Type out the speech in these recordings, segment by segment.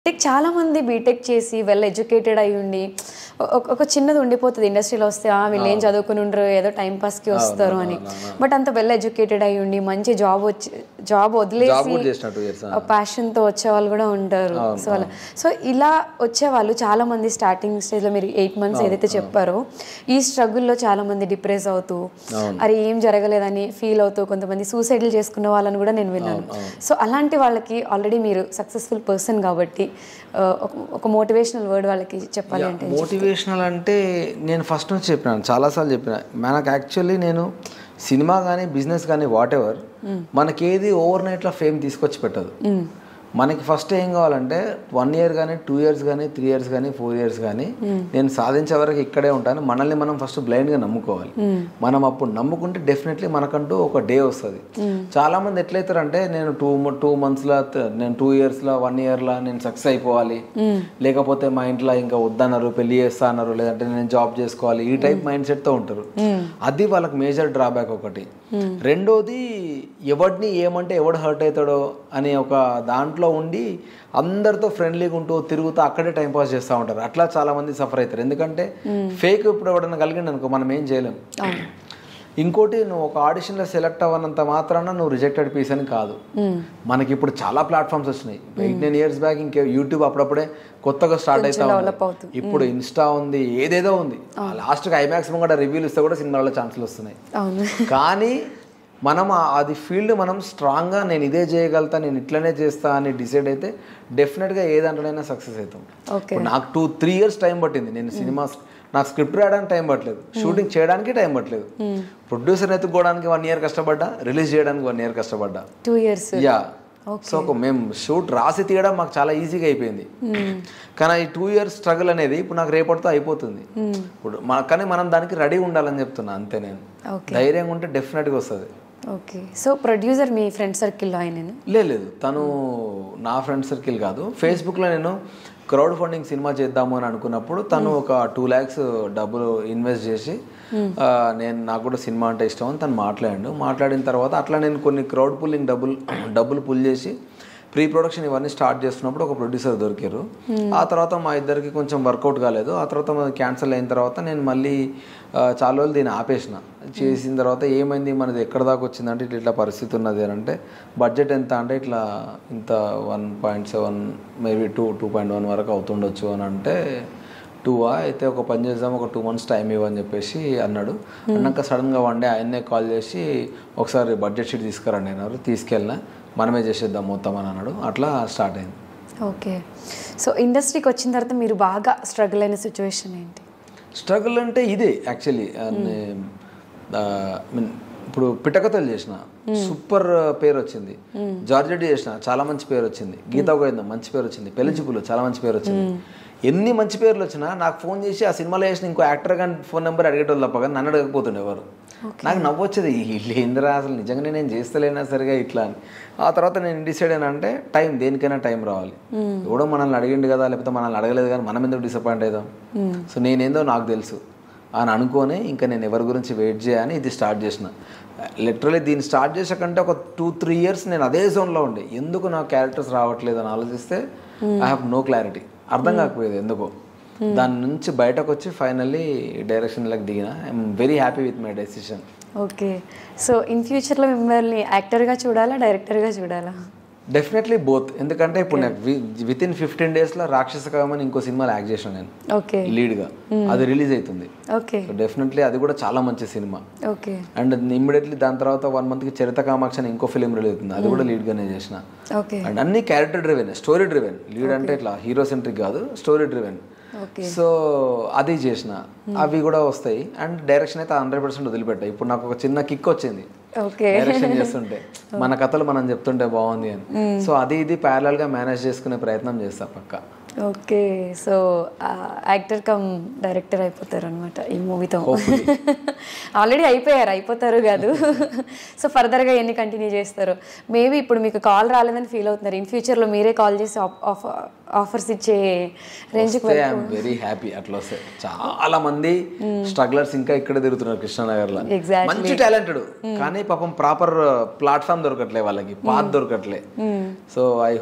BTech చాలా మంది BTech చేసి వెల్ ఎడ్యుకేటెడ్ అయి ఉండి ఒక- ఒక చిన్నది ఉండిపోతుంది ఇండస్ట్రీలో వస్తే ఆ వీళ్ళు ఏం చదువుకుని ఉండరు ఏదో టైం పాస్కి వస్తారు అని బట్ అంత వెల్ ఎడ్యుకేటెడ్ అయి ఉండి మంచి జాబ్ వచ్చి జాబ్ జాబ్ వదిలేసి కూడా చేసిన టూ ఇయర్స్ ప్యాషన్ తో వచ్చే వాళ్ళు కూడా ఉంటారు సో అలా సో ఇలా వచ్చే వాళ్ళు చాలా మంది స్టార్టింగ్ స్టేజ్ లో మీరు ఎయిట్ మంత్స్ ఏదైతే చెప్పారో ఈ స్ట్రగుల్లో చాలా మంది డిప్రెస్ అవుతూ అరే ఏం జరగలేదని ఫీల్ అవుతూ కొంతమంది సూసైడ్లు చేసుకున్న వాళ్ళని కూడా నేను విన్నాను సో అలాంటి వాళ్ళకి ఆల్రెడీ మీరు సక్సెస్ఫుల్ పర్సన్ కాబట్టి ఆ, ఒక- ఒక మోటివేషనల్ వర్డ్ వాళ్ళకి చెప్పాలి అంటే మోటివేషనల్ అంటే నేను ఫస్ట్ నుంచి చెప్పినాను చాలాసార్లు చెప్పిన మనకు యాక్చువల్లీ నేను సినిమా కానీ బిజినెస్ కానీ వాట్ ఎవర్ మనకేది ఓవర్ నైట్లో ఫేమ్ తీసుకొచ్చి పెట్టదు మనకి ఫస్ట్ ఏం కావాలంటే వన్ ఇయర్ కానీ టూ ఇయర్స్ కానీ త్రీ ఇయర్స్ కానీ ఫోర్ ఇయర్స్ కానీ నేను సాధించే వరకు ఇక్కడే ఉంటాను మనల్ని మనం ఫస్ట్ బ్లైండ్గా నమ్ముకోవాలి మనం అప్పుడు నమ్ముకుంటే డెఫినెట్లీ మనకంటూ ఒక డే వస్తుంది చాలా మంది ఎట్లయితారంటే నేను టూ టూ మంత్స్లో నేను టూ ఇయర్స్లో వన్ ఇయర్లో నేను సక్సెస్ అయిపోవాలి లేకపోతే మా ఇంట్లో ఇంకా వద్దన్నారు పెళ్లి చేస్తా అన్నారు లేదంటే నేను జాబ్ చేసుకోవాలి ఈ టైప్ మైండ్ సెట్తో ఉంటారు అది వాళ్ళకి మేజర్ డ్రాబ్యాక్ ఒకటి రెండోది ఎవడిని ఏమంటే ఎవడు హర్ట్ అవుతాడో అనే ఒక దాంట్లో ఉండి అందరితో ఫ్రెండ్లీగా ఉంటూ తిరుగుతూ అక్కడే టైం పాస్ చేస్తూ ఉంటారు అట్లా చాలా మంది సఫర్ అవుతారు ఎందుకంటే ఫేక్ ఇప్పుడు ఎవడన్నా కలిగిండు అనుకో మనం ఏం చేయలేం ఇంకోటి నువ్వు ఒక ఆడిషన్లో సెలెక్ట్ అవ్వనంత మాత్రాన నువ్వు రిజెక్టెడ్ పీస్ అని కాదు మనకి ఇప్పుడు చాలా ప్లాట్ఫామ్స్ వచ్చినాయి ఎయిట్ నైన్ ఇయర్స్ బ్యాక్ ఇంకే యూట్యూబ్ అప్పుడప్పుడే కొత్తగా స్టార్ట్ అవుతా develop ఉంది ఇప్పుడు ఇన్స్టా ఉంది ఏదేదో ఉంది లాస్ట్కి ఐమాక్స్ కూడా రివ్యూలు ఇస్తే కూడా సినిమాలో ఛాన్సులు వస్తున్నాయి అవును కానీ మనం ఆ- అది ఫీల్డ్ మనం స్ట్రాంగ్గా నేను ఇదే చేయగలుగుతా నేను ఇట్లనే చేస్తా అని డిసైడ్ అయితే డెఫినెట్గా ఏ దాంట్లోనైనా సక్సెస్ అవుతాం ఓకే ఇప్పుడు నాకు టూ త్రీ ఇయర్స్ టైం పట్టింది నేను సినిమా నాకు స్క్రిప్ట్ రాయడానికి టైం పట్టలేదు షూటింగ్ చేయడానికి టైం పట్టలేదు ప్రొడ్యూసర్ ఎత్తుకోవడానికి వన్ ఇయర్ కష్టపడ్డా రిలీజ్ చేయడానికి వన్ ఇయర్ కష్టపడ్డా టూ ఇయర్స్ యా సో ఒక మేము షూట్ రాసి తీయడం మాకు చాలా ఈజీగా అయిపోయింది కానీ ఈ టూ ఇయర్స్ స్ట్రగుల్ అనేది ఇప్పుడు నాకు రేపటితో అయిపోతుంది ఇప్పుడు మన- కానీ మనం దానికి రెడీ ఉండాలని చెప్తున్నా అంతే నేను ఓకే ధైర్యంగా ఉంటే డెఫినెట్గా వస్తుంది ఓకే సో ప్రొడ్యూసర్ మీ ఫ్రెండ్ సర్కిల్లో ఆయన లే- లేదు తను నా ఫ్రెండ్ సర్కిల్ కాదు ఫేస్బుక్లో నేను క్రౌడ్ ఫండింగ్ సినిమా చేద్దాము అని అనుకున్నప్పుడు తను ఒక టూ ల్యాక్స్ డబ్బులు ఇన్వెస్ట్ చేసి ఆ, నేను నాకు కూడా సినిమా అంటే ఇష్టం అని తను మాట్లాడాడు మాట్లాడిన తర్వాత అట్లా నేను కొన్ని క్రౌడ్ పుల్లింగ్ డబ్బులు డబ్బులు పుల్ చేసి ప్రీ ప్రొడక్షన్ ఇవన్నీ స్టార్ట్ చేస్తున్నప్పుడు ఒక ప్రొడ్యూసర్ దొరికారు ఆ తర్వాత మా ఇద్దరికి కొంచెం వర్కౌట్ కాలేదు ఆ తర్వాత మాది క్యాన్సిల్ అయిన తర్వాత నేను మళ్ళీ ఆ, చాలా రోజులు దీన్ని ఆపేసిన చేసిన తర్వాత ఏమైంది మనది ఎక్కడ దాకా వచ్చిందంటే ఇట్లా ఇట్లా పరిస్థితి ఉన్నది అని అంటే బడ్జెట్ ఎంత అంటే ఇట్లా ఇంత one point seven maybe two two point one వరకు అవుతుండొచ్చు అని అంటే టూవా అయితే ఒక పని చేద్దాం ఒక టూ మంత్స్ టైం ఇవ్వని చెప్పేసి అన్నాడు అన్నాక సడన్గా వన్ డే ఆయన్నే కాల్ చేసి ఒకసారి బడ్జెట్ షీట్ తీసుకురండి అన్నారు తీసుకెళ్ళిన మనమే చేసేద్దాం మొత్తం అని అన్నాడు అట్లా స్టార్ట్ అయింది ఓకే సో ఇండస్ట్రీకి వచ్చిన తర్వాత మీరు బాగా స్ట్రగుల్ అయిన సిచ్యువేషన్ ఏంటి స్ట్రగుల్ అంటే ఇదే యాక్చువల్లీ ఇప్పుడు పిటకతలు చేసిన సూపర్ పేరు వచ్చింది జార్జెట్ చేసిన చాలా మంచి పేరు వచ్చింది గీతా గోవిందం మంచి పేరు వచ్చింది పెళ్లి చూపులు చాలా మంచి పేరు వచ్చింది ఎన్ని మంచి పేర్లు వచ్చినా నాకు ఫోన్ చేసి ఆ సినిమాలో వేసిన ఇంకో యాక్టర్ కానీ ఫోన్ నెంబర్ అడిగేటోళ్ళు తప్ప కానీ నన్ను అడగకపోతుండే ఎవరు నాకు నవ్వొచ్చేది వీళ్ళు ఏందిరా అసలు నిజంగానే నేను చేస్తలేనా సరిగా ఇట్లా అని ఆ తర్వాత నేను డిసైడ్ అయినా అంటే టైం దేనికైనా టైం రావాలి ఎవడో మనల్ని అడిగిండు కదా లేకపోతే మనల్ని అడగలేదు కానీ మనం ఎందుకు డిసప్పాయింట్ అవుదాం సో నేనేందో నాకు తెలుసు అని అనుకొని ఇంకా నేను ఎవరి గురించి వెయిట్ చేయని ఇది స్టార్ట్ చేసిన లిటరలీ దీన్ని స్టార్ట్ చేసాకంటే ఒక టూ త్రీ ఇయర్స్ నేను అదే జోన్లో ఉండే ఎందుకు నా క్యారెక్టర్స్ రావట్లేదు అని ఆలోచిస్తే ఐ హ్యావ్ నో క్లారిటీ అర్థం కాకపోయేది ఎందుకో దాని నుంచి బయటకు వచ్చి ఫైనల్లీ డైరెక్షన్లకు దిగిన I'm very happy with my decision okay so in ఫ్యూచర్లో మిమ్మల్ని యాక్టర్గా చూడాలా డైరెక్టర్గా చూడాలా డెఫినెట్లీ బోత్ ఎందుకంటే ఇప్పుడు నాకు విత్ ఇన్ ఫిఫ్టీన్ డేస్లో రాక్షస కామని ఇంకో సినిమాలో యాక్ట్ చేసాను నేను ఓకే లీడ్గా అది రిలీజ్ అవుతుంది ఓకే సో డెఫినెట్లీ అది కూడా చాలా మంచి సినిమా ఓకే అండ్ ఇమ్మీడియట్లీ దాని తర్వాత వన్ మంత్కి చరిత కామాక్షి అని ఇంకో ఫిలిం రిలీజ్ అవుతుంది అది కూడా లీడ్గానే చేసిన ఓకే అండ్ అన్ని character driven story driven lead అంటే ఇట్లా హీరో సెంట్రిక్ కాదు స్టోరీ డ్రివెన్ ఓకే సో అది చేసిన అవి కూడా వస్తాయి అండ్ డైరెక్షన్ అయితే హండ్రెడ్ పర్సెంట్ వదిలిపెట్టా ఇప్పుడు నాకు ఒక చిన్న కిక్ వచ్చింది ఓకే డైరెక్షన్ చేస్తుంటే మన కథలు మనం చెప్తుంటే బాగుంది అని సో అది ఇది parallel గా మేనేజ్ చేసుకునే ప్రయత్నం చేస్తా పక్క okay so actor come director అయిపోతారు అనమాట ఈ మూవీతో ఆల్రెడీ అయిపోయారు అయిపోతారు కాదు సో ఫర్దర్గా ఎన్ని కంటిన్యూ చేస్తారు మేబీ ఇప్పుడు మీకు కాల్ రాలేదని ఫీల్ అవుతున్నారు ఇన్ ఫ్యూచర్లో మీరే కాల్ చేసి ఆఫర్స్ ఇచ్చే రేంజ్కి ఐఎమ్ వెరీ హ్యాపీ అట్లా వస్తే చాలా మంది స్ట్రగ్లర్స్ ఇంకా ఇక్కడ తిరుగుతున్నారు కృష్ణానగర్ లో Exactly. మంచి టాలెంటెడ్ కానీ పాపం ప్రాపర్ ప్లాట్ఫామ్ దొరకట్లే వాళ్ళకి పాత్ దొరకట్లే సో ఐ హోప్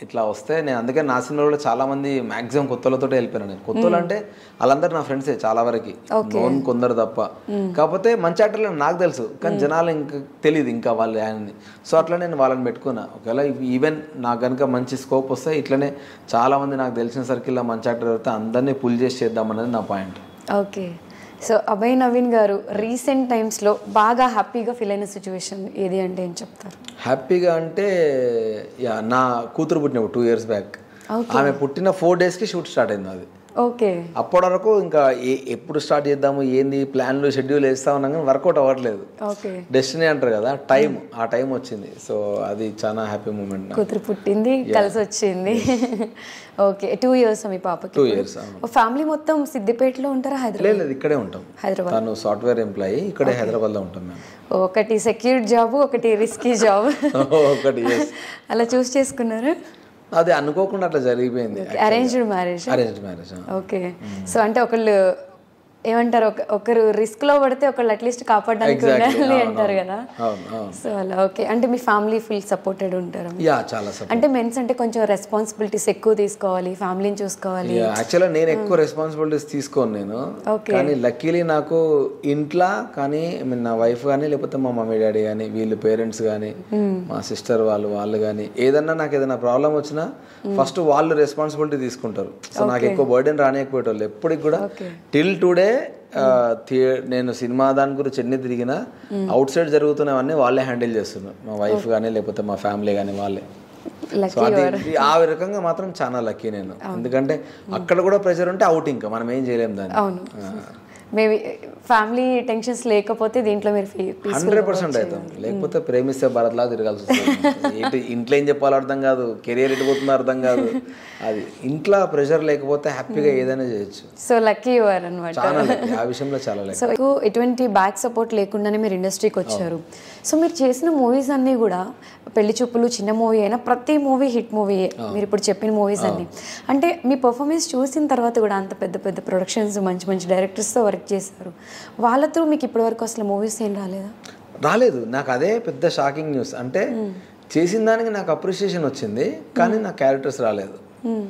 ఇట్లా వస్తే నేను అందుకే నా సినిమా కూడా చాలా మంది మాక్సిమం కొత్తలతో వెళ్ళిపోయాను నేను కొత్తలు అంటే వాళ్ళందరూ నా ఫ్రెండ్సే చాలా వరకు నోన్ కొందరు తప్ప కాకపోతే మంచి యాక్టర్లు నాకు తెలుసు కానీ జనాలు ఇంకా తెలియదు ఇంకా వాళ్ళు ఆయనని సో అట్లా నేను వాళ్ళని పెట్టుకున్నా ఒకవేళ ఈవెన్ నాకు కనుక మంచి స్కోప్ వస్తే ఇట్లనే చాలా మంది నాకు తెలిసిన సర్కిల్లో మంచి యాక్టర్ అయితే అందరినీ పుల్ చేసి చేద్దామనేది నా point okay so Abhay Naveen గారు రీసెంట్ టైమ్స్లో బాగా హ్యాపీగా ఫీల్ అయిన సిచ్యువేషన్ ఏది అంటే ఏం చెప్తారు హ్యాపీగా అంటే యా నా కూతురు పుట్టిన టూ ఇయర్స్ బ్యాక్ ఆమె పుట్టిన ఫోర్ డేస్కి షూట్ స్టార్ట్ అయింది అది ఓకే అప్పటి వరకు ఇంకా ఏ ఎప్పుడు స్టార్ట్ చేద్దాము ఏంది ప్లాన్లు షెడ్యూల్ వేస్తా ఉన్నాం కానీ వర్కౌట్ అవ్వట్లేదు ఓకే డెస్టినీ అంటారు కదా టైం ఆ టైం వచ్చింది సో అది చాలా హ్యాపీ మూమెంట్ నాకు కూతురు పుట్టింది కలిసి వచ్చింది ఓకే టూ ఇయర్స్ మీ పాపకి టూ ఇయర్స్ ఫ్యామిలీ మొత్తం సిద్దిపేటలో ఉంటారా హైదరాబాద్ లేదు ఇక్కడే ఉంటాం హైదరాబాద్ తను సాఫ్ట్వేర్ ఎంప్లాయీ ఇక్కడే హైదరాబాద్లో ఉంటాం మేము ఒకటి సెక్యూర్ జాబ్ ఒకటి రిస్కీ జాబ్ ఒకటి yes. అలా చూస్ చేసుకున్నారు అది అనుకోకుండా అట్లా జరిగిపోయింది arranged marriage arrange marriage okay so అంటే ఒకళ్ళు ఏమంటారు ఒక ఒకరు రిస్క్ లో పడితే ఒకళ్ళు అట్లీస్ట్ కాపాడడానికి ఉండాలి అంటారు కదా అవును అవును సో అలా ఓకే అంటే మీ ఫ్యామిలీ ఫుల్ సపోర్టెడ్ ఉంటారు యా చాలా సపోర్ట్ అంటే మెన్స్ అంటే కొంచెం రెస్పాన్సిబిలిటీస్ ఎక్కువ తీసుకోవాలి ఫ్యామిలీని చూసుకోవాలి యాక్చువల్గా నేను ఎక్కువ రెస్పాన్సిబిలిటీస్ తీసుకోను నేను Okay. కానీ లక్కీలీ నాకు ఇంట్లో కానీ I mean, నా వైఫ్ కానీ లేకపోతే మా మమ్మీ డాడీ కానీ వీళ్ళు పేరెంట్స్ కానీ మా సిస్టర్ వాళ్ళు వాళ్ళు కానీ ఏదన్నా నాకు ఏదైనా ప్రాబ్లం వచ్చినా ఫస్ట్ వాళ్ళు రెస్పాన్సిబిలిటీ తీసుకుంటారు సో నాకు ఎక్కువ బర్డెన్ రానియకపోయేటోళ్ళు ఎప్పటికి కూడా టిల్ టుడే నేను సినిమా దాని గురించి ఎన్ని తిరిగినా అవుట్ సైడ్ జరుగుతున్నవన్నీ వాళ్ళే హ్యాండిల్ చేస్తున్నారు మా వైఫ్ కానీ లేకపోతే మా ఫ్యామిలీ కానీ వాళ్ళే సో లక్కీ అది ఆ రకంగా మాత్రం చాలా లక్కీ నేను ఎందుకంటే అక్కడ కూడా ప్రెషర్ ఉంటే అవుట్ ఇంకా మనం ఏం చేయలేం దాన్ని అవును మేబీ ఫ్యామిలీ టెన్షన్స్ లేకపోతే దీంట్లో మీరు peaceful హండ్రెడ్ పర్సెంట్ అవుతాం లేకపోతే ప్రేమిస్తే భారత్లా తిరగాల్సి వస్తుంది ఏంటి ఇంట్లో ఏం చెప్పాలో అర్థం కాదు కెరియర్ ఎటు పోతుందో అర్థం కాదు అది ఇంట్లో ప్రెషర్ లేకపోతే హ్యాపీగా ఏదైనా చేయొచ్చు సో లక్కీ యువర్ అనమాట చాలా లక్కీ ఆ విషయంలో చాలా లక్కీ సో మీకు ఎటువంటి బ్యాక్ సపోర్ట్ లేకుండానే మీరు ఇండస్ట్రీకి వచ్చారు సో మీరు చేసిన మూవీస్ అన్నీ కూడా పెళ్లి చూపులు చిన్న మూవీ అయినా ప్రతి మూవీ హిట్ మూవీ మీరు ఇప్పుడు చెప్పిన మూవీస్ అన్ని అంటే మీ పర్ఫార్మెన్స్ చూసిన తర్వాత కూడా అంత పెద్ద పెద్ద ప్రొడక్షన్స్ మంచి మంచి డైరెక్టర్స్తో వర్క్ చేశారు వాళ్ళతో మీకు ఇప్పటివరకు అసలు మూవీస్ ఏం రాలేదా రాలేదు నాకు అదే పెద్ద షాకింగ్ న్యూస్ అంటే చేసిన దానికి నాకు అప్రిషియేషన్ వచ్చింది కానీ నా క్యారెక్టర్స్ రాలేదు మ్మ్.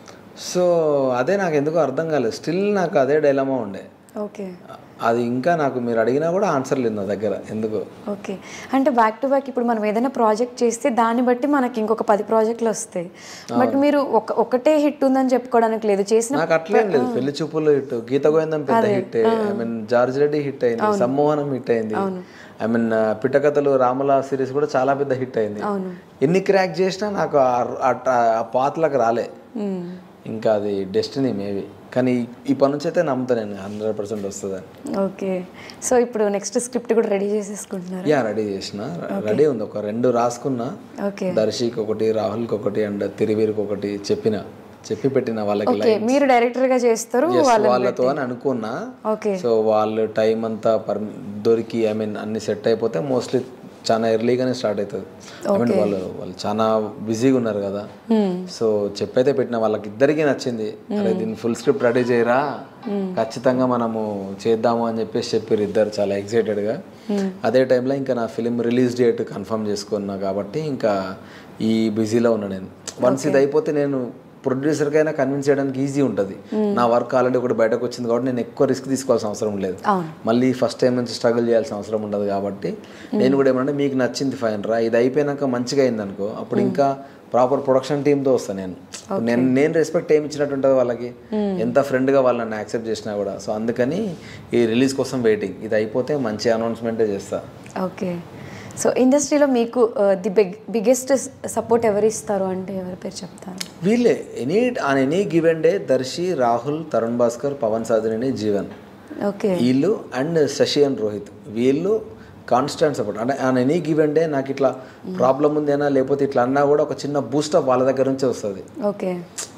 సో అదే నాకు ఎందుకో అర్థం కాలేదు స్టిల్ నాకు అదే డైలమా ఉండే ఓకే అది ఇంకా నాకు మీరు అడిగినా కూడా ఆన్సర్ లేదు నా దగ్గర ఎందుకు ఓకే అంటే బ్యాక్ టు బ్యాక్ ఇప్పుడు మనం ఏదైనా ప్రాజెక్ట్ చేస్తే దాన్ని బట్టి మనకి ఇంకొక పది ప్రాజెక్టులు వస్తాయి బట్ మీరు ఒక ఒకటే హిట్ ఉందని చెప్పుకోవడానికి లేదు చేసిన నాకు అట్లేం లేదు పెళ్లి చూపులు హిట్ గీత గోవిందం పెద్ద hit I mean George Reddy hit అయింది సమ్మోహనం హిట్ అయింది ఐ మీన్ పిట్టకథలు రామల సిరీస్ కూడా చాలా పెద్ద హిట్ అయింది ఎన్ని క్రాక్ చేసినా నాకు ఆ- ఆ- ఆ పాత్రలకు రాలే మ్మ్. ఇంకా అది డెస్టినీ మేబీ కానీ ఈ- ఈ పని నుంచి అయితే నమ్ముతా నేను హండ్రెడ్ పర్సెంట్ వస్తుందని ఓకే సో ఇప్పుడు నెక్స్ట్ స్క్రిప్ట్ కూడా రెడీ చేసేసుకుంటున్నారు యా రెడీ చేసిన రెడీ ఉంది ఒక రెండు రాసుకున్నా ఓకే దర్శికి ఒకటి రాహుల్కి ఒకటి అండ్ తిరివీరికి ఒకటి చెప్పిన చెప్పి పెట్టిన వాళ్ళకి ఓకే మీరు డైరెక్టర్ గా చేస్తారు Yes, వాళ్ళతో అని అనుకున్నా ఓకే సో వాళ్ళు టైం అంతా పర్ దొరికి ఐ మీన్ అన్ని సెట్ అయిపోతే మోస్ట్లీ చాలా ఎర్లీగానే స్టార్ట్ అవుతుంది ఐ మీన్ వాళ్ళు వాళ్ళు చాలా బిజీగా ఉన్నారు కదా సో చెప్పైతే పెట్టిన వాళ్ళకి ఇద్దరికి నచ్చింది అరే దీన్ని ఫుల్ స్క్రిప్ట్ రెడీ చేయరా ఖచ్చితంగా మనము చేద్దాము అని చెప్పేసి చెప్పారు ఇద్దరు చాలా ఎక్సైటెడ్గా అదే టైంలో ఇంకా నా ఫిలిం రిలీజ్ డేట్ కన్ఫర్మ్ చేసుకున్నా కాబట్టి ఇంకా ఈ బిజీలో ఉన్నా నేను వన్స్ ఇది అయిపోతే నేను ప్రొడ్యూసర్కైనా కన్విన్స్ చేయడానికి ఈజీ ఉంటుంది నా వర్క్ ఆల్రెడీ ఒకటి బయటకు వచ్చింది కాబట్టి నేను ఎక్కువ రిస్క్ తీసుకోవాల్సిన అవసరం లేదు అవును మళ్ళీ ఫస్ట్ టైం నుంచి స్ట్రగుల్ చేయాల్సిన అవసరం ఉండదు కాబట్టి నేను కూడా ఏమంటే మీకు నచ్చింది ఫైన్ రా ఇది అయిపోయినాక మంచిగా అయింది అనుకో అప్పుడు ఇంకా ప్రాపర్ ప్రొడక్షన్ టీంతో వస్తాను నేను ఇప్పుడు నేను నేను రెస్పెక్ట్ ఏమి ఇచ్చినట్టు ఉంటుంది వాళ్ళకి ఎంత ఫ్రెండ్గా వాళ్ళు నన్ను యాక్సెప్ట్ చేసినా కూడా సో అందుకని ఈ రిలీజ్ కోసం వెయిటింగ్ ఇది అయిపోతే మంచి అనౌన్స్మెంటే చేస్తా ఓకే సో ఇండస్ట్రీలో మీకు ది బిగ్ బిగ్గెస్ట్ సపోర్ట్ ఎవరు ఇస్తారు అంటే ఎవరి పేరు చెప్తారు వీళ్ళే any on any given day Darshi Rahul Tarun Bhaskar Pavan Sadhuni Jeevan okay వీళ్ళు అండ్ శశి అండ్ రోహిత్ వీళ్ళు కాన్స్టెంట్ సపోర్ట్ అంటే ఆన్ ఎనీ గివెన్ డే నాకు ఇట్లా ప్రాబ్లం ఉందేనా లేకపోతే ఇట్లా అన్నా కూడా ఒక చిన్న బూస్టప్ వాళ్ళ దగ్గర నుంచే వస్తుంది ఓకే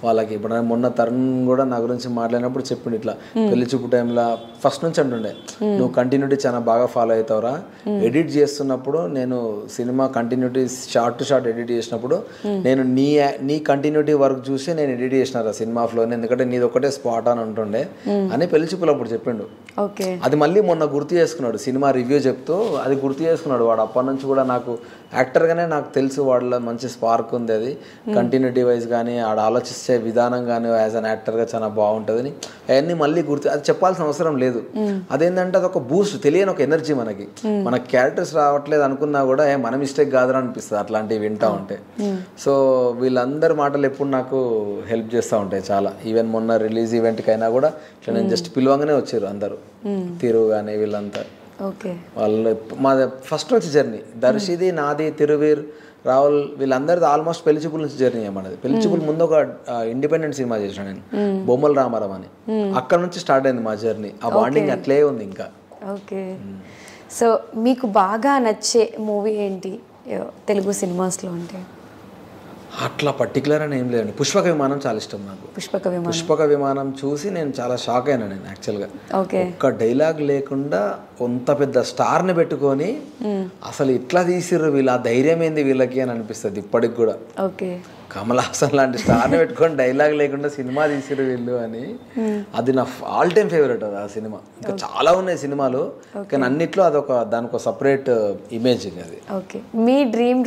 వాళ్ళకి ఇప్పుడు నేను మొన్న తరుణ్ కూడా నా గురించి మాట్లాడినప్పుడు చెప్పిండు ఇట్లా పెళ్లి చూపు టైంలో ఫస్ట్ నుంచి అంటుండే నువ్వు కంటిన్యూటీ చాలా బాగా ఫాలో అవుతావురా ఎడిట్ చేస్తున్నప్పుడు నేను cinema continuity shot to shot edit చేసినప్పుడు నేను నీ నీ కంటిన్యూటీ వర్క్ చూసి నేను ఎడిట్ చేసిన సినిమా ఫ్లో ఎందుకంటే నీది ఒకటే స్పాట్ అని ఉంటుండే అని పెళ్లి చూపులు అప్పుడు చెప్పిండు ఓకే అది మళ్ళీ మొన్న గుర్తు చేసుకున్నాడు సినిమా రివ్యూ చెప్తూ అది గుర్తు చేసుకున్నాడు వాడు అప్పటి నుంచి కూడా నాకు యాక్టర్గానే నాకు తెలుసు వాడిలో మంచి స్పార్క్ ఉంది అది కంటిన్యూటీ వైజ్ కానీ ఆడ ఆలోచించే విధానం కానీ యాజ్ అన్ యాక్టర్గా చాలా బాగుంటుందని అవన్నీ మళ్ళీ గుర్తు అది చెప్పాల్సిన అవసరం లేదు అదేంటంటే అది ఒక బూస్ట్ తెలియని ఒక ఎనర్జీ మనకి మన క్యారెక్టర్స్ రావట్లేదు అనుకున్నా కూడా ఏ మన మిస్టేక్ కాదురా అనిపిస్తుంది అట్లాంటివి వింటా ఉంటే సో వీళ్ళందరి మాటలు ఎప్పుడు నాకు హెల్ప్ చేస్తూ ఉంటాయి చాలా ఈవెన్ మొన్న రిలీజ్ ఈవెంట్కి అయినా కూడా ఇట్లా నేను జస్ట్ పిలవంగానే వచ్చారు అందరూ తిరుగు కానీ వీళ్ళంతా ఓకే వాళ్ళు మాది ఫస్ట్ నుంచి జర్నీ దర్శిది నాది తిరువీర్ రాహుల్ వీళ్ళందరిది ఆల్మోస్ట్ పెళ్లి చూపుల నుంచి జర్నీ మనది పెళ్లి చూపుల ముందు ఒక ఇండిపెండెంట్ సినిమా చేసిన నేను బొమ్మల రామారావు అని అక్కడ నుంచి స్టార్ట్ అయింది మా జర్నీ ఆ బాండింగ్ అట్లే ఉంది ఇంకా ఓకే సో మీకు బాగా నచ్చే మూవీ ఏంటి ఏ- తెలుగు సినిమాస్లో అంటే అట్లా పర్టికులర్ అని ఏం లేదండి పుష్పక విమానం చాలా ఇష్టం నాకు పుష్పక విమానం పుష్పక విమానం చూసి నేను చాలా షాక్ అయినా నేను యాక్చువల్గా ఓకే ఒక్క డైలాగ్ లేకుండా కొంత పెద్ద స్టార్ని పెట్టుకొని అసలు ఇట్లా తీసిర్రు వీళ్ళ ఆ ధైర్యం ఏంది వీళ్ళకి అని అనిపిస్తుంది ఇప్పటికి కూడా ఓకే కమల్ హాసన్ లాంటి స్టార్ని పెట్టుకొని డైలాగ్ లేకుండా సినిమా తీసిరు వీళ్ళు అని అది నా ఆల్ టైమ్ ఫేవరెట్ అది ఆ సినిమా ఇంకా చాలా ఉన్నాయి సినిమాలు కానీ అన్నిట్లో అదొక దానికి ఒక సపరేట్ ఇమేజ్ అది ఓకే మీ డ్రీమ్